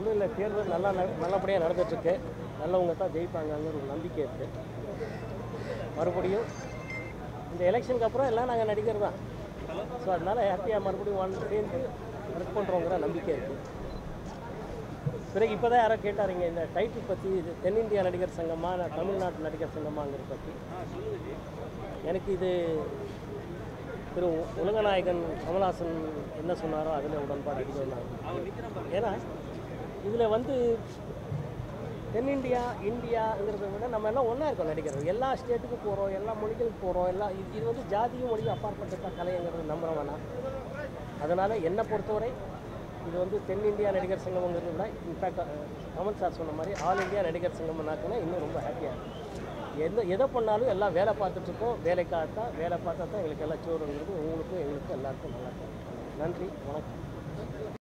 ஒன்றும் இல்லை தேர்தல் நல்லா நட- நல்லபடியாக நடந்துட்டுருக்கு நல்லவங்க தான் ஜெயிப்பாங்கங்கிற ஒரு நம்பிக்கை இருக்குது மறுபடியும் இந்த எலெக்ஷனுக்கு அப்புறம் எல்லாம் நாங்கள் நடிகர் தான் ஸோ அதனால் ஹாப்பியாக மறுபடியும் வந்து சேர்ந்து ஒர்க் பண்ணுறோங்கிற நம்பிக்கை இருக்குது பிறகு இப்போ தான் யாரோ கேட்டாருங்க இந்த டைட்டில் பற்றி இது தென்னிந்தியா நடிகர் சங்கமா நான் தமிழ்நாட்டு நடிகர் சங்கமாங்கிறத பற்றி எனக்கு இது திரு உலகநாயகன் கமல்ஹாசன் என்ன சொன்னாரோ அதில் உடன்பாடு அதிகம் தான் ஏன்னா இதில் வந்து தென்னிந்தியா இந்தியாங்கிறத விட நம்ம எல்லாம் ஒன்றா இருக்கோம் நடிகர்கள் எல்லா ஸ்டேட்டுக்கும் போகிறோம் எல்லா மொழிகளுக்கு போகிறோம் எல்லாம் இது இது வந்து ஜாதியும் மொழியும் அப்பாற்பட்ட கலைங்கிறது நம்புகிறோம் வேணாம் அதனால் என்னை பொறுத்தவரை இது வந்து தென்னிந்தியா நடிகர் சங்கம்ங்கிறத விட இன்ஃபேக்ட் கமல் சார் சொன்ன மாதிரி ஆல் இந்தியா நடிகர் சங்கம்னாக்குன்னா இன்னும் ரொம்ப ஹாப்பியாக இருக்கும் எந்த எதை பண்ணாலும் எல்லாம் வேலை பார்த்துட்ருக்கோம் வேலைக்காக தான் வேலை பார்த்தா தான் எங்களுக்கு எல்லாம் சோறுங்கிறது உங்களுக்கும் எங்களுக்கும் எல்லாருக்கும் நல்லா இருக்கும் நன்றி வணக்கம்